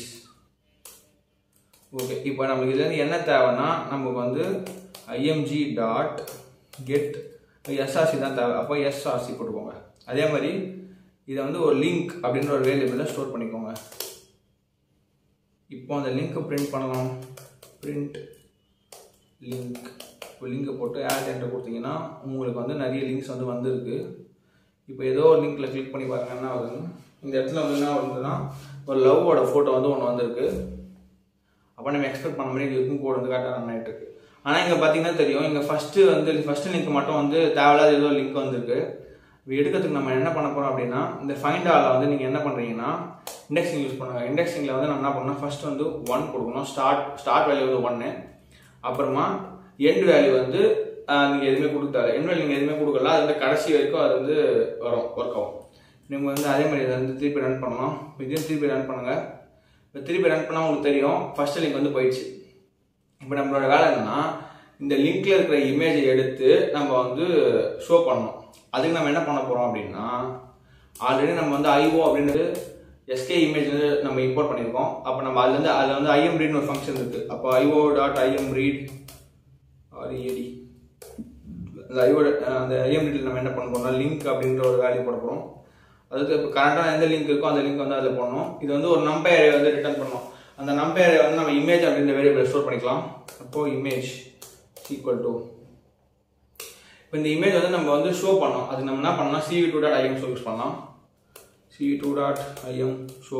okay இப்போ நமக்கு இதுலேருந்து என்ன தேவைன்னா நமக்கு வந்து ஐஎம்ஜி டாட் கெட் எஸ்ஆர்சி தான் தேவை அப்போ எஸ்ஆர்சி போட்டுக்கோங்க அதே மாதிரி இதை வந்து ஒரு லிங்க் அப்படின்ற ஒரு வேரியபிளில் ஸ்டோர் பண்ணிக்கோங்க இப்போ அந்த லிங்க்கை பிரிண்ட் பண்ணலாம் பிரிண்ட் லிங்க் இப்போ லிங்கை போட்டு ஆட் என்டர் கொடுத்தீங்கன்னா உங்களுக்கு வந்து நிறைய லிங்க்ஸ் வந்து வந்திருக்கு இப்போ ஏதோ ஒரு லிங்க்கில் கிளிக் பண்ணி பாருங்க என்ன ஆகுதுன்னு இந்த இடத்துல வந்து என்ன வருதுன்னா ஒரு லவ்வோட ஃபோட்டோ வந்து ஒன்று வந்திருக்கு அப்போ நம்ம எக்ஸ்பெக்ட் பண்ண மாதிரி இருக்கும் கோட் வந்து கரெக்டாக ரன் ஆகிட்டு இருக்கு ஆனால் இங்கே பார்த்தீங்கன்னா தெரியும் இங்கே ஃபஸ்ட்டு வந்து ஃபஸ்ட்டு லிங்க் மட்டும் வந்து தேவையில்லாத ஏதோ லிங்க் வந்திருக்கு இப்போ எடுக்கிறதுக்கு நம்ம என்ன பண்ண போகிறோம் அப்படின்னா இந்த ஃபைண்ட் ஆலில் வந்து நீங்கள் என்ன பண்ணுறீங்கன்னா இண்டெக்ஸிங் யூஸ் பண்ணுங்க இண்டெக்ஸிங்கில் வந்து நம்ம என்ன பண்ணணும் ஃபர்ஸ்ட் வந்து ஒன் கொடுக்கணும் ஸ்டார்ட் ஸ்டார்ட் வேல்யூ வந்து ஒன்று அப்புறமா எண்ட் வேல்யூ வந்து நீங்கள் எதுவுமே கொடுத்தாரு எண்ட் வேல்யூ நீங்கள் எதுவுமே கொடுக்கல அது வந்து கடைசி வரைக்கும் அது வந்து வரும் ஒர்க் ஆகும் நீங்கள் வந்து அதே மாதிரி இதை வந்து திருப்பி ரன் பண்ணலாம் இதையும் திருப்பி ரன் பண்ணுங்கள் இப்போ திருப்பி ரன் பண்ணால் உங்களுக்கு தெரியும் ஃபர்ஸ்ட் லிங்க் வந்து போயிடுச்சு இப்போ நம்மளோட வேலை என்னன்னா இந்த லிங்க்ல இருக்கிற இமேஜை எடுத்து நம்ம வந்து ஷோ பண்ணணும் அதுக்கு நம்ம என்ன பண்ண போறோம் அப்படின்னா ஆல்ரெடி நம்ம வந்து ஐஓ அப்படின்றது எஸ்கே இமேஜ் வந்து நம்ம இம்போர்ட் பண்ணியிருக்கோம் அப்போ நம்ம அதுலேருந்து அதில் வந்து ஐஎம் ரீட்னு ஒரு ஃபங்க்ஷன் இருக்கு அப்போ IO dot IM read R அந்த ஐஓ அந்த ஐஎம் ரீடில் நம்ம என்ன பண்ண போறோம்னா லிங்க் அப்படின்ற ஒரு வேல்யூ போட போகிறோம் அதுக்கு இப்போ கரெக்டாக எந்த லிங்க் இருக்கோ அந்த லிங்க் வந்து அதில் போடணும் இது வந்து ஒரு நம்பர் வந்து ரிட்டர்ன் பண்ணணும் அந்த நம்பர் வந்து நம்ம இமேஜ் அப்படின்ற வேரியபிள் ஸ்டோர் பண்ணிக்கலாம் அப்போ இமேஜ் ஈக்குவல் டு இப்போ இந்த இமேஜ் வந்து நம்ம வந்து ஷோ பண்ணோம் அது நம்ம என்ன பண்ணலாம் CV two dot IM show use பண்ணலாம் CV two dot IM show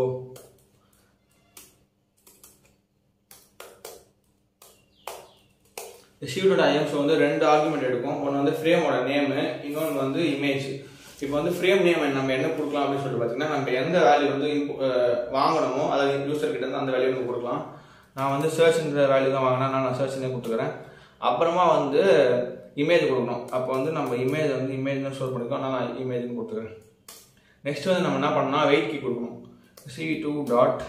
CV dot IM show வந்து ரெண்டு ஆர்குமெண்ட் எடுக்கும் ஒன்று வந்து ஃப்ரேமோட நேமு இன்னொன்று வந்து இமேஜ் இப்போ வந்து ஃப்ரேம் நேம் நம்ம என்ன கொடுக்கலாம் அப்படின்னு சொல்லிட்டு பார்த்தீங்கன்னா நம்ம எந்த வேல்யூ வந்து input- அஹ் வாங்கணுமோ அதாவது யூசர் கிட்ட இருந்து அந்த வேல்யூ நம்ம கொடுக்கலாம் நான் வந்து சர்ச்ன்ற வேல்யூ தான் வாங்கினா நான் சர்ச்னே கொடுத்துக்கிறேன் அப்புறமா வந்து இமேஜ் கொடுக்கணும் அப்போ வந்து நம்ம இமேஜ் வந்து இமேஜ் தான் ஸ்டோர் பண்ணிக்கோ நான் இமேஜ்னு கொடுத்துக்கிறேன் நெக்ஸ்ட் வந்து நம்ம என்ன பண்ணோம்னா வெயிட் கீ கொடுக்கணும் C two dot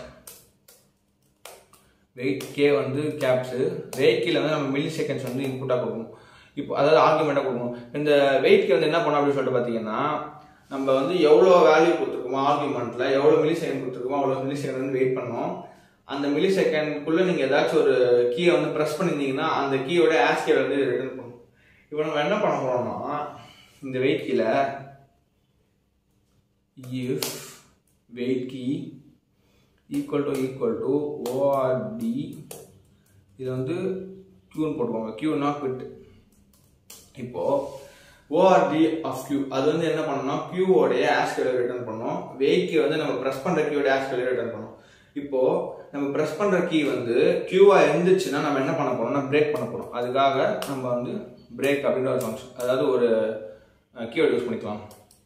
wait K வந்து கேப்ஸு வெயிட் கீழ வந்து நம்ம மில்லி செகண்ட்ஸ் வந்து இன்புட்டாக கொடுக்கணும் இப்போ அதாவது ஆர்குமெண்ட்டாக கொடுக்கணும் இந்த வெயிட் கே வந்து என்ன பண்ணோம் அப்படின்னு சொல்லிட்டு பார்த்தீங்கன்னா நம்ம வந்து எவ்வளோ வேல்யூ கொடுத்துருக்கோமோ ஆர்குமெண்ட்டில் எவ்வளோ மில்லி செகண்ட் கொடுத்துருக்கோமோ அவ்வளோ மில்லி செகண்ட் வந்து வெயிட் பண்ணோம் அந்த மில்லி செகண்ட்குள்ளே நீங்கள் ஏதாச்சும் ஒரு கீயை வந்து ப்ரெஸ் பண்ணியிருந்தீங்கன்னா அந்த கீயோட ஆஸ்கே வந்து ரிட்டர்ன் பண்ணும் இப்போ நம்ம என்ன பண்ண போறோம்னா இந்த வெயிட் கீழே if wait key equal to equal to ORD இது வந்து க்யூன்னு போட்டுக்கோங்க க்யூனா குவிட் இப்போ ஓஆர்டி ஆஃப் கியூ அது வந்து என்ன பண்ணணும்னா கியூவோடைய ஆஸ்கேல ரிட்டர்ன் பண்ணோம் வெயிட் கீ வந்து நம்ம ப்ரெஸ் பண்ற கீயோட ஆஸ்கேல ரிட்டர்ன் பண்ணோம் இப்போ நம்ம ப்ரெஸ் பண்ற கீ வந்து கியூவா இருந்துச்சுன்னா நம்ம என்ன பண்ண போறோம்னா பிரேக் பண்ண போறோம் அதுக்காக நம்ம வந்து பிரேக் அப்படின்ற ஒரு ஃபங்க்ஷன் அதாவது ஒரு கீவேர்டு யூஸ் பண்ணிக்கலாம்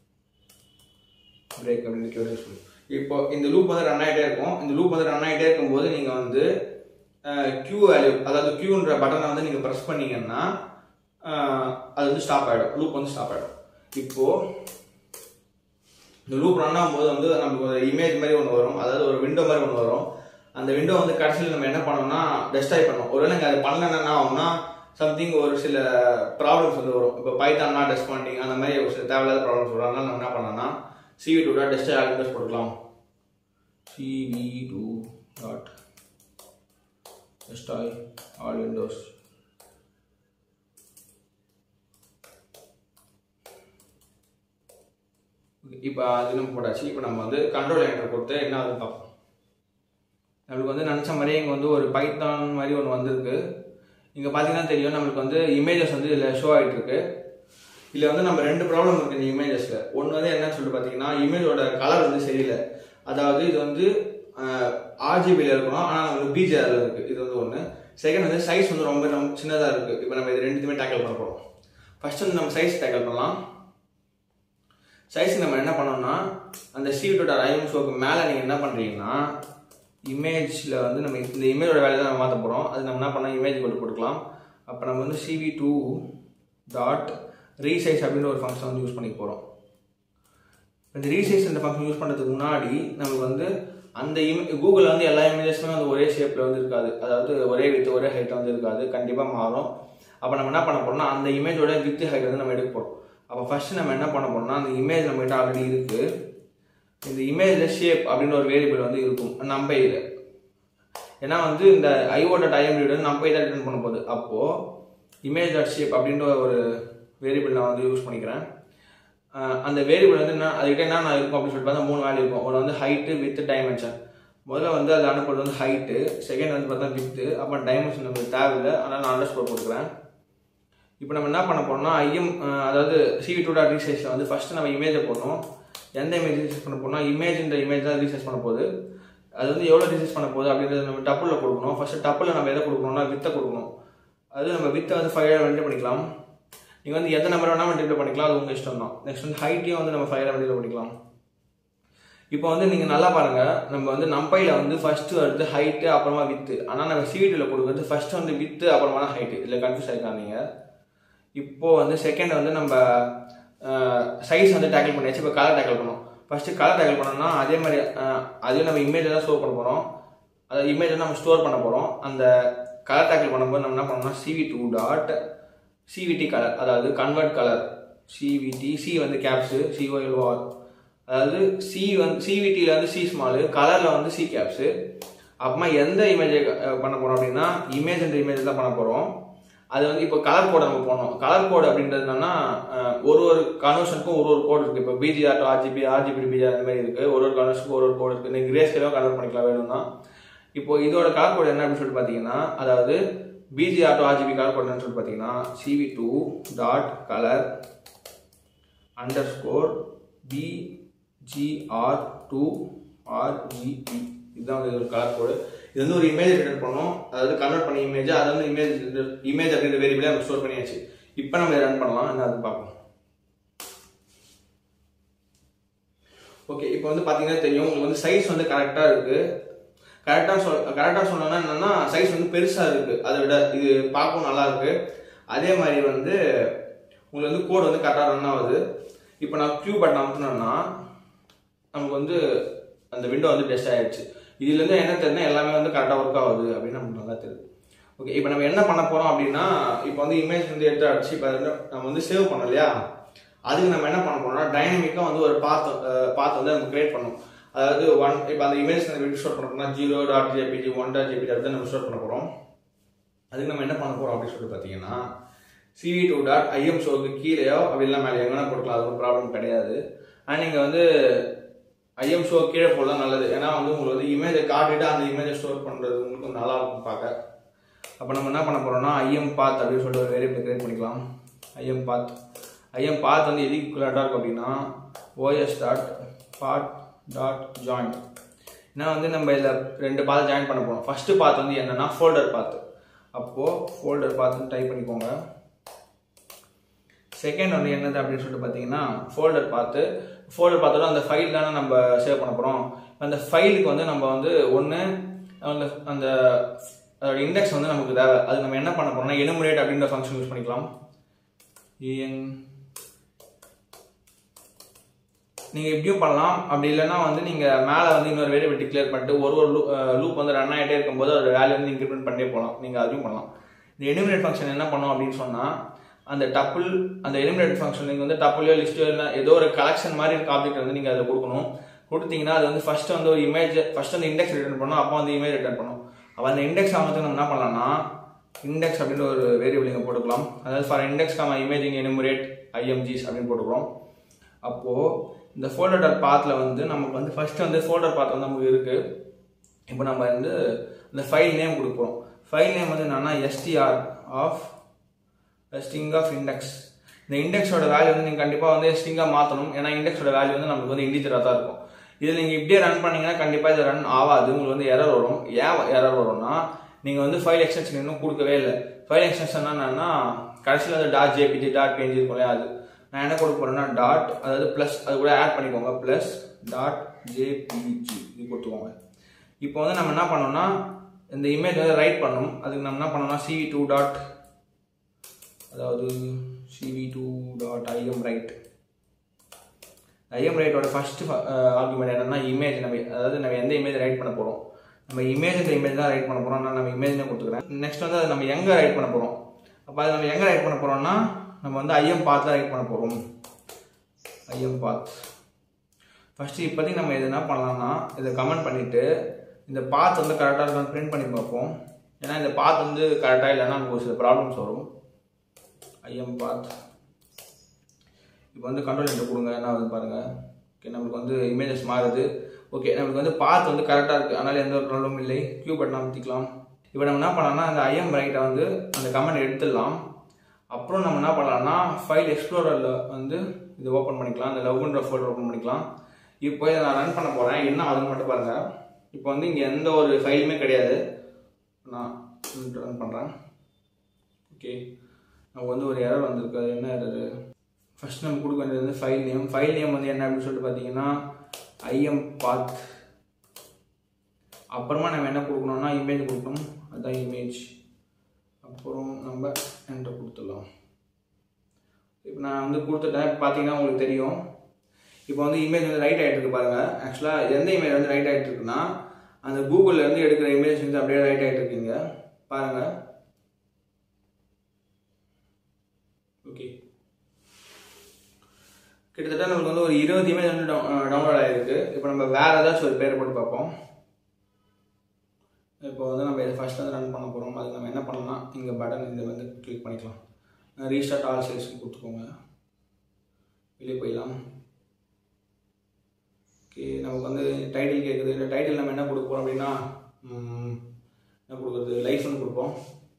பிரேக் அப்படின்னு கீவேர்டு யூஸ் பண்ணி இப்போ இந்த லூப் வந்து ரன் ஆகிட்டே இருக்கும் இந்த லூப் வந்து ரன் ஆகிட்டே இருக்கும்போது நீங்கள் வந்து கியூ வேல்யூ அதாவது கியூன்ற பட்டனை வந்து நீங்கள் ப்ரெஸ் பண்ணீங்கன்னா அஹ், அது வந்து ஸ்டாப் ஆகிடும் லூப் வந்து ஸ்டாப் ஆகிடும் இப்போ இந்த லூப் ரன் ஆகும்போது வந்து நமக்கு ஒரு இமேஜ் மாதிரி ஒன்று வரும் அதாவது ஒரு விண்டோ மாதிரி ஒன்று வரும் அந்த விண்டோ வந்து கடைசியில் நம்ம என்ன பண்ணோம்னா டெஸ்ட்ராய் பண்ணோம் ஒருவேளை நீங்கள் அதை பண்ணலன்னா என்ன ஆகும்னா சம்திங் ஒரு சில ப்ராப்ளம்ஸ் வந்து வரும் இப்போ பைத்தான்னா டெஸ்ட் பண்ணி அந்த மாதிரி ஒரு சில தேவையில்லாத ப்ராப்ளம்ஸ் வரும் அதனால நம்ம என்ன பண்ணோம்னா CV two dot test alters போட்டுக்கலாம் CV two dot destroy all windows இப்போ அது நம்ம போட்டாச்சு இப்போ நம்ம வந்து கண்ட்ரோல் என்டர் கொடுத்து என்ன ஆகுதுன்னு பார்ப்போம் நம்மளுக்கு வந்து நினச்ச மாதிரியே இங்கே வந்து ஒரு பைத்தான் மாதிரி ஒன்று வந்திருக்கு இங்கே பார்த்தீங்கன்னா தெரியும் நம்மளுக்கு வந்து இமேஜஸ் வந்து இதில் ஷோ ஆகிட்டு இருக்கு இதில் வந்து நம்ம ரெண்டு ப்ராப்ளம் இருக்குது இந்த இமேஜஸில் ஒன்று வந்து என்னன்னு சொல்லிட்டு பார்த்தீங்கன்னா இமேஜோட கலர் வந்து சரியில்லை அதாவது இது வந்து ஆர்ஜிபியில் இருக்கணும் ஆனால் நம்மளுக்கு பிஜிஆரில் இருக்குது இது வந்து ஒன்று செகண்ட் வந்து சைஸ் வந்து ரொம்ப ரொம்ப சின்னதாக இருக்குது இப்போ நம்ம இது ரெண்டுத்தையுமே டேக்கிள் பண்ண போகிறோம் ஃபர்ஸ்ட் வந்து நம்ம சைஸ் டேக்கிள் பண்ணலாம் சைஸ் நம்ம என்ன பண்ணோம்னா அந்த சீட்டோட ஐஎம் ஷோக்கு மேலே நீங்கள் என்ன பண்ணுறீங்கன்னா இமேஜில் வந்து நம்ம இந்த இமேஜோட வேலையை தான் நம்ம மாற்ற போகிறோம் அது நம்ம என்ன பண்ணால் இமேஜ் கொண்டு கொடுக்கலாம் அப்போ நம்ம வந்து சிவி டூ டாட் ரீசைஸ் அப்படின்ற ஒரு ஃபங்க்ஷன் வந்து யூஸ் பண்ணிக்க போகிறோம் இந்த ரீசைஸ் இந்த ஃபங்க்ஷன் யூஸ் பண்ணுறதுக்கு முன்னாடி நமக்கு வந்து அந்த இமே கூகுளில் வந்து எல்லா இமேஜஸுமே வந்து ஒரே ஷேப்பில் வந்து இருக்காது அதாவது ஒரே வித் ஒரே ஹைட் வந்து இருக்காது கண்டிப்பாக மாறும் அப்போ நம்ம என்ன பண்ண போறோம்னா அந்த இமேஜோட வித் ஹைட் வந்து நம்ம எடுக்க போகிறோம் அப்போ ஃபர்ஸ்ட் நம்ம என்ன பண்ண போறோம்னா அந்த இமேஜ் நம்மகிட்ட ஆல்ரெடி இருக்கு இந்த இமேஜில் ஷேப் அப்படின்னு ஒரு வேரியபிள் வந்து இருக்கும் நம்பையில் ஏன்னா வந்து இந்த ஐஓ டாட் ஐஎம் வந்து நம்பை தான் ரிட்டர்ன் பண்ண போகுது அப்போது இமேஜ் டாட் ஷேப் அப்படின்ற ஒரு வேரியபிள் நான் வந்து யூஸ் பண்ணிக்கிறேன் அஹ் அந்த வேரியபிள் வந்து என்ன அதுக்கிட்ட என்ன இருக்கும் அப்படின்னு சொல்லிட்டு பார்த்தா மூணு வேல்யூ இருக்கும் ஒன்று வந்து ஹைட்டு வித் டைமென்ஷன் முதல்ல வந்து அதில் அனுப்புறது வந்து ஹைட்டு செகண்ட் வந்து பார்த்தா வித்து அப்புறம் டைமென்ஷன் நமக்கு தேவையில்லை அதனால் நான் அண்டர் ஸ்கோர் கொடுக்குறேன் இப்போ நம்ம என்ன பண்ண போறோம்னா ஐஎம் அதாவது சிவி டூ டாட் ரீசைஸில் வந்து ஃபஸ்ட்டு நம்ம இமேஜை போடணும் எந்த இமேஜ் ரீசைஸ் பண்ண போறோம்னா இமேஜ்ன்ற இமேஜ் தான் ரீசைஸ் பண்ண போகுது அது வந்து எவ்வளோ ரீசைஸ் பண்ண போகுது அப்படின்றது நம்ம டப்புளில் கொடுக்கணும் ஃபஸ்ட்டு டப்புளில் நம்ம எதை கொடுக்கணும்னா வித்தை கொடுக்கணும் அது நம்ம வித்தை வந்து ஃபைவ் வெண்டில் பண்ணிக்கலாம் நீங்கள் வந்து எந்த நம்பர் வேணால் வெண்டில் பண்ணிக்கலாம் அது உங்கள் இஷ்டம் தான் நெக்ஸ்ட் வந்து ஹைட்டையும் வந்து நம்ம ஃபைவ் வெண்டில் பண்ணிக்கலாம் இப்போ வந்து நீங்கள் நல்லா பாருங்கள் நம்ம வந்து நம்பையில் வந்து ஃபஸ்ட்டு வருது ஹைட்டு அப்புறமா வித்து ஆனால் நம்ம சிவிடியில் கொடுக்குறது ஃபஸ்ட்டு வந்து வித்து அப்புறமா தான் ஹைட்டு இதில் கன்ஃபியூஸ் ஆகிருக்காங்க இப்போ வந்து செகண்ட் வந்து நம்ம சைஸ் வந்து டேக்கிள் பண்ணியாச்சு இப்போ கலர் டேக்கிள் பண்ணோம் ஃபஸ்ட்டு கலர் டேக்கிள் பண்ணோம்னா அதே மாதிரி அஹ், அதே நம்ம இமேஜ் தான் ஸ்டோர் பண்ண போகிறோம் அந்த இமேஜை நம்ம ஸ்டோர் பண்ண போகிறோம் அந்த கலர் டேக்கிள் பண்ணும்போது நம்ம என்ன பண்ணோம்னா CV two dot CVT colour அதாவது கன்வெர்ட் கலர் சிவிடி சி வந்து கேப்ஸு சிஓஎல்ஓஆர் அதாவது சி வந்து சிவிடியில் வந்து சி ஸ்மாலு கலரில் வந்து சி கேப்ஸு அப்புறமா எந்த இமேஜை பண்ண போகிறோம் அப்படின்னா இமேஜ் என்ற இமேஜ் தான் பண்ண போகிறோம் அது வந்து இப்போ கலர் கோடை நம்ம போனோம் கலர் கோடு அப்படின்றது என்னன்னா அஹ், ஒரு ஒரு கன்வர்ஷனுக்கும் ஒரு ஒரு கோடு இருக்கு இப்போ BGR to RGB RGB BGR அந்த மாதிரி இருக்கு ஒரு ஒரு கன்வர்ஷனுக்கும் ஒரு ஒரு கோடு இருக்கு நீங்கள் கிரே ஸ்கேலும் கன்வெர்ட் பண்ணிக்கலாம் வேணும்னா இப்போ இதோட கலர் கோடு என்ன அப்படின்னு சொல்லிட்டு பார்த்தீங்கன்னா அதாவது BGR to RGB colour code என்னன்னு சொல்லிட்டு பார்த்தீங்கன்னா CV two dot colour underscore BGR two RGB இதுதான் வந்து ஒரு கலர் கோடு இது வந்து ஒரு இமேஜ் ரிட்டர்ன் பண்ணோம் அதாவது கன்வெர்ட் பண்ண இமேஜ் அதை வந்து இமேஜ் இமேஜ் அப்படின்ற வேரியபிளே நம்ம ஸ்டோர் பண்ணியாச்சு இப்போ நம்ம ரன் பண்ணலாம் என்ன அது பார்ப்போம் ஓகே இப்போ வந்து பார்த்தீங்கன்னா தெரியும் உங்களுக்கு வந்து சைஸ் வந்து கரெக்டாக இருக்கு கரெக்டாக சொல் கரெக்டாக சொன்னோம்னா என்னன்னா சைஸ் வந்து பெருசாக இருக்கு அதை விட இது பார்க்கவும் நல்லா இருக்கு அதே மாதிரி வந்து உங்களுக்கு வந்து கோட் வந்து கரெக்டாக ரன் ஆகுது இப்போ நான் க்யூ பட்டன் அமுக்கணும்னா நமக்கு வந்து அந்த விண்டோ வந்து டெஸ்ட் ஆயிடுச்சு இதுலேருந்து என்ன தெரியுதுன்னா எல்லாமே வந்து கரெக்டாக ஒர்க் ஆகுது அப்படின்னு நமக்கு நல்லா தெரியுது ஓகே இப்போ நம்ம என்ன பண்ண போகிறோம் அப்படின்னா இப்போ வந்து இமேஜ் வந்து எடுத்து அடிச்சு இப்போ வந்து நம்ம வந்து சேவ் பண்ணோம் இல்லையா அதுக்கு நம்ம என்ன பண்ண போறோம்னா டைனமிக்காக வந்து ஒரு பாத் பாத் வந்து நம்ம கிரியேட் பண்ணணும் அதாவது ஒன் இப்போ அந்த இமேஜ் நம்ம எப்படி ஸ்டோர் பண்ண zero dot JPG one dot JPG அப்படி நம்ம ஸ்டோர் பண்ண போகிறோம் அதுக்கு நம்ம என்ன பண்ண போகிறோம் அப்படின்னு சொல்லிட்டு பார்த்தீங்கன்னா சிவி டூ டாட் ஐஎம் ஷோக்கு கீழேயோ அப்படி இல்லை மேலே எங்கன்னா போட்டுக்கலாம் அது ஒரு ப்ராப்ளம் கிடையாது ஆனால் நீங்கள் வந்து ஐஎம் ஷோ கீழே போடலாம் நல்லது ஏன்னா வந்து உங்களுக்கு வந்து இமேஜை காட்டிட்டு அந்த இமேஜை ஸ்டோர் பண்ணுறது உங்களுக்கு கொஞ்சம் நல்லா இருக்கும் பார்க்க அப்போ நம்ம என்ன பண்ண போகிறோம்னா ஐஎம் பாத் அப்படின்னு சொல்லிட்டு ஒரு வேரியபிள் கிரியேட் பண்ணிக்கலாம் ஐஎம் பாத் ஐஎம் பாத் வந்து எதுக்கு ஈக்குவலாக இருக்கும் அப்படின்னா OS dot path dot join ஏன்னா வந்து நம்ம இதில் ரெண்டு பாத் ஜாயின் பண்ண போகிறோம் ஃபஸ்ட்டு பாத் வந்து என்னன்னா ஃபோல்டர் பாத்து அப்போது ஃபோல்டர் பாத்துன்னு டைப் பண்ணிக்கோங்க செகண்ட் வந்து என்னது அப்படின்னு சொல்லிட்டு பார்த்தீங்கன்னா ஃபோல்டர் பார்த்து ஃபோல்டர் பார்த்தோட அந்த ஃபைல் தானே நம்ம சேவ் பண்ண போகிறோம் அந்த ஃபைலுக்கு வந்து நம்ம வந்து ஒன்று அந்த அந்த அதோட இண்டெக்ஸ் வந்து நமக்கு தேவை அது நம்ம என்ன பண்ண போறோம்னா எனுமரேட் அப்படின்ற ஃபங்க்ஷன் யூஸ் பண்ணிக்கலாம் en நீங்க இப்படியும் பண்ணலாம் அப்படி இல்லைன்னா வந்து நீங்க மேல வந்து இன்னொரு வேரியபிள் டிக்ளேர் பண்ணிட்டு ஒரு ஒரு லூப் வந்து ரன் ஆகிட்டே இருக்கும்போது அதோட வேல்யூ வந்து இன்க்ரிமெண்ட் பண்ணிட்டே போகலாம் நீங்க அதையும் பண்ணலாம் இந்த எனுமினேட் ஃபங்க்ஷன் என்ன பண்ணும் அப்படின்னு சொன்னா அந்த டப்புள் அந்த எலிமினேட் ஃபங்க்ஷன் நீங்க வந்து டப்புளையோ லிஸ்டோ இல்லை ஏதோ ஒரு கலெக்ஷன் மாதிரி இருக்க ஆப்ஜெக்ட் வந்து நீங்க அதை கொடுக்கணும் கொடுத்தீங்கன்னா அது வந்து ஃபர்ஸ்ட் வந்து ஒரு இமேஜ் ஃபர்ஸ்ட் வந்து இண்டெக்ஸ் ரிட்டர்ன் பண்ணும் அப்போ வந்து இமேஜ் ரிட்டர்ன் பண்ணும் அப்போ அந்த இண்டெக்ஸ் ஆகிறதுக்கு நம்ம என்ன பண்ணலாம்னா இண்டெக்ஸ் அப்படின்னு ஒரு வேரியபிள் இங்கே போட்டுக்கலாம் அதாவது for index comma image in enumerate IMGs அப்படின்னு போட்டுக்கிறோம் அப்போது இந்த ஃபோல்டர் டாட் பாத்தில் வந்து நமக்கு வந்து ஃபர்ஸ்ட் வந்து ஃபோல்டர் பாத் வந்து நமக்கு இருக்கு இப்போ நம்ம வந்து இந்த ஃபைல் நேம் கொடுப்போம் ஃபைல் நேம் வந்து என்னன்னா STR of string of index இந்த இண்டெக்ஸோட வேல்யூ வந்து நீங்கள் கண்டிப்பாக வந்து ஸ்ட்ரிங்காக மாற்றணும் ஏன்னா இண்டெக்ஸோட வேல்யூ வந்து நமக்கு வந்து இண்டிஜராக தான் இருக்கும் இதில் நீங்கள் இப்படியே ரன் பண்ணீங்கன்னா கண்டிப்பாக இது ரன் ஆகாது உங்களுக்கு வந்து எரர் வரும் ஏன் எரர் வரும்னா நீங்கள் வந்து ஃபைல் எக்ஸ்டென்ஷன் இன்னும் கொடுக்கவே இல்லை ஃபைல் எக்ஸ்டென்ஷன் என்னன்னா கடைசியில் வந்து டாட் ஜேபிஜி டாட் பேஜ் இருக்கும் இல்லையா அது நான் என்ன கொடுக்க போறேன்னா டாட் அதாவது ப்ளஸ் அது கூட ஆட் பண்ணிக்கோங்க ப்ளஸ் டாட் ஜேபிஜி இது கொடுத்துக்கோங்க இப்போ வந்து நம்ம என்ன பண்ணோம்னா இந்த இமேஜ் வந்து ரைட் பண்ணணும் அதுக்கு நம்ம என்ன பண்ணோம்னா சிவி டூ டாட் அதாவது CV two dot IM write IM ரைட்டோட ஃபர்ஸ்ட் ஆர்குமெண்ட் என்னன்னா இமேஜ் நம்ம அதாவது நம்ம எந்த இமேஜ் ரைட் பண்ண போறோம் நம்ம இமேஜ் இந்த இமேஜ் தான் ரைட் பண்ண போறோம் நான் நம்ம இமேஜ் தான் கொடுத்துக்கிறேன் நெக்ஸ்ட் வந்து அதை நம்ம எங்க ரைட் பண்ண போறோம் அப்போ அதை நம்ம எங்க ரைட் பண்ண போறோம்னா நம்ம வந்து ஐஎம் பாத் ரைட் பண்ண போறோம் ஐஎம் பாத் ஃபர்ஸ்ட் இப்போதைக்கு நம்ம இது என்ன பண்ணலாம்னா இதை கமெண்ட் பண்ணிட்டு இந்த பாத் வந்து கரெக்டாக இருக்கான்னு பிரிண்ட் பண்ணி பார்ப்போம் ஏன்னா இந்த பாத் வந்து கரெக்டாக இல்லைன்னா நமக்கு ஒரு சில ப்ராப்ளம்ஸ் வரும் ஐஎம் பாத் இப்போ வந்து கண்ட்ரோல் என்கிட்ட கொடுங்க என்ன ஆகுது பாருங்க ஓகே நம்மளுக்கு வந்து இமேஜஸ் மாறுது ஓகே நமக்கு வந்து பாத் வந்து கரெக்டாக இருக்குது அதனால் எந்த ஒரு ப்ராப்ளமும் இல்லை கியூ பட்டன் அமைத்திக்கலாம் இப்போ நம்ம என்ன பண்ணலாம்னா அந்த ஐஎம் ரைட்டை வந்து அந்த கமெண்ட் எடுத்துடலாம் அப்புறம் நம்ம என்ன பண்ணலாம்னா ஃபைல் எக்ஸ்ப்ளோரரில் வந்து இது ஓப்பன் பண்ணிக்கலாம் அந்த லவ்ன்ற ஃபோல்டர் ஓப்பன் பண்ணிக்கலாம் இப்போ இதை நான் ரன் பண்ண போகிறேன் என்ன ஆகுதுன்னு மட்டும் பாருங்கள் இப்போ வந்து இங்கே எந்த ஒரு ஃபைலுமே கிடையாது நான் ரன் பண்ணுறேன் ஓகே நமக்கு வந்து ஒரு எரர் வந்திருக்கு அது என்ன எரர் ஃபர்ஸ்ட் நம்ம கொடுக்க வேண்டியது வந்து ஃபைல் நேம் ஃபைல் நேம் வந்து என்ன அப்படின்னு சொல்லிட்டு பார்த்தீங்கன்னா ஐஎம் பாத் அப்புறமா நம்ம என்ன கொடுக்கணும்னா இமேஜ் கொடுக்கணும் அதுதான் இமேஜ் அப்புறம் நம்ம என்டர் கொடுத்துடலாம் இப்போ நான் வந்து கொடுத்துட்டேன் இப்போ பார்த்தீங்கன்னா உங்களுக்கு தெரியும் இப்போ வந்து இமேஜ் வந்து ரைட் ஆகிட்டு இருக்கு பாருங்க ஆக்சுவலாக எந்த இமேஜ் வந்து ரைட் ஆகிட்டு இருக்குன்னா அந்த கூகுளில் இருந்து எடுக்கிற இமேஜ் வந்து அப்படியே ரைட் ஆகிட்டு இருக்கீங்க பாருங்க ஓகே கிட்டத்தட்ட நமக்கு வந்து ஒரு இருபது இமேஜ் வந்து டவுன்லோட் ஆகிருக்கு இப்போ நம்ம வேற ஏதாச்சும் ஒரு பேர் போட்டு பார்ப்போம் இப்போ வந்து நம்ம இதை ஃபர்ஸ்ட் வந்து ரன் பண்ண போகிறோம் அதுக்கு நம்ம என்ன பண்ணலாம் இங்கே பட்டன் இந்த வந்து கிளிக் பண்ணிக்கலாம் ரீஸ்டார்ட் ஆல் செல்ஸ்னு கொடுத்துக்கோங்க வெளியே போயிடலாம் ஓகே நமக்கு வந்து டைட்டில் கேட்குது இந்த டைட்டில் நம்ம என்ன கொடுக்க போகிறோம் அப்படின்னா ம், என்ன கொடுக்குறது லைஃப்னு கொடுப்போம்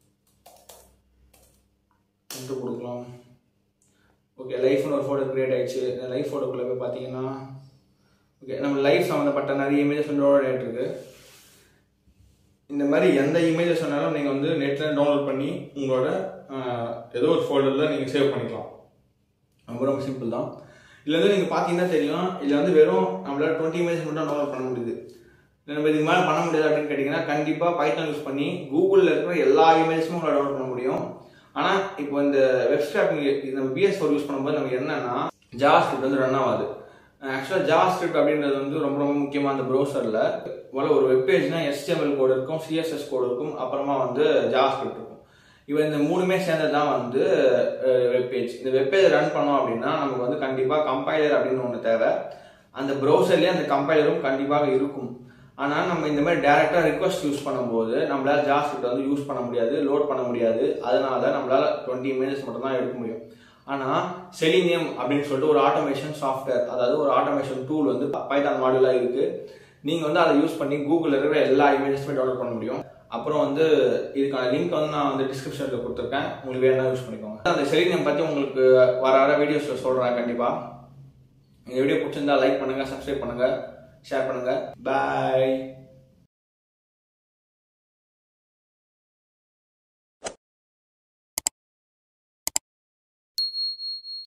என்று கொடுக்கலாம் ஓகே லைஃப்னு ஒரு ஃபோட்டோ க்ரியேட் ஆயிடுச்சு இந்த லைஃப் ஃபோட்டோக்குள்ளே போய் பார்த்தீங்கன்னா ஓகே நம்ம லைஃப் சம்மந்தப்பட்ட நிறைய இமேஜஸ் வந்து டவுன்லோட் ஆகிட்டு இருக்கு இந்த மாதிரி எந்த இமேஜஸ் வேணாலும் நீங்கள் வந்து நெட்டில் டவுன்லோட் பண்ணி உங்களோட ஆஹ், ஏதோ ஒரு ஃபோல்டரில் நீங்கள் சேவ் பண்ணிக்கலாம் ரொம்ப ரொம்ப சிம்பிள் தான் இதில் வந்து நீங்கள் பார்த்தீங்கன்னா தெரியும் இதில் வந்து வெறும் நம்மளால டுவெண்ட்டி இமேஜ் மட்டும் டவுன்லோட் பண்ண முடியுது இல்லை நம்ம இதுக்கு மேலே பண்ண முடியாது அப்படின்னு கேட்டிங்கன்னா கண்டிப்பாக பைத்தான் யூஸ் பண்ணி கூகுளில் இருக்கிற எல்லா இமேஜஸும் உங்களால் டவுன்லோட் பண்ண முடியும் ஆனால் இப்போ இந்த வெப் ஸ்கிரிப்ட் இது நம்ம பிஎஸ் ஃபோர் யூஸ் பண்ணும்போது நமக்கு என்னன்னா ஜாவா ஸ்கிரிப்ட் வந்து ரன் ஆகாது ஆக்சுவலாக ஜாவா ஸ்கிரிப்ட் அப்படின்றது வந்து ரொம்ப ரொம்ப முக்கியமாக அந்த ப்ரௌசரில் முதல்ல ஒரு வெப் பேஜ்னா எஸ்டிஎம்எல் கோடு இருக்கும் சிஎஸ்எஸ் கோடு இருக்கும் அப்புறமா வந்து ஜாவா ஸ்கிரிப்ட் இருக்கும் இப்போ இந்த மூணுமே சேர்ந்தது தான் வந்து வெப் பேஜ் இந்த வெப் பேஜ் ரன் பண்ணோம் அப்படின்னா நமக்கு வந்து கண்டிப்பாக கம்பைலர் அப்படின்னு ஒன்று தேவை அந்த ப்ரௌசர்லேயே அந்த கம்பைலரும் கண்டிப்பாக இருக்கும் ஆனால் நம்ம இந்த மாதிரி டேரெக்டாக ரிக்வஸ்ட் யூஸ் பண்ணும்போது நம்மளால ஜாஸ்கிரிப்ட் வந்து யூஸ் பண்ண முடியாது லோட் பண்ண முடியாது அதனால நம்மளால டுவெண்ட்டி மினிட்ஸ் மட்டும் தான் எடுக்க முடியும் ஆனால் செலினியம் அப்படின்னு சொல்லிட்டு ஒரு ஆட்டோமேஷன் சாஃப்ட்வேர் அதாவது ஒரு ஆட்டோமேஷன் டூல் வந்து பைத்தான் மாடியூலாக இருக்கு நீங்கள் வந்து அதை யூஸ் பண்ணி கூகுளில் இருக்கிற எல்லா இமேஜஸுமே டவுன்லோட் பண்ண முடியும் அப்புறம் வந்து இதுக்கான லிங்க் வந்து நான் வந்து டிஸ்கிரிப்ஷனில் கொடுத்துருக்கேன் உங்களுக்கு வேணா யூஸ் பண்ணிக்கோங்க அந்த செலினியம் பற்றி உங்களுக்கு வர வர வீடியோஸில் சொல்கிறேன் கண்டிப்பாக இந்த வீடியோ பிடிச்சிருந்தா லைக் பண்ணுங்கள் சப்ஸ்கிரைப் பண்ணுங்கள் ஷேர் பண்ணுங்கள் பாய்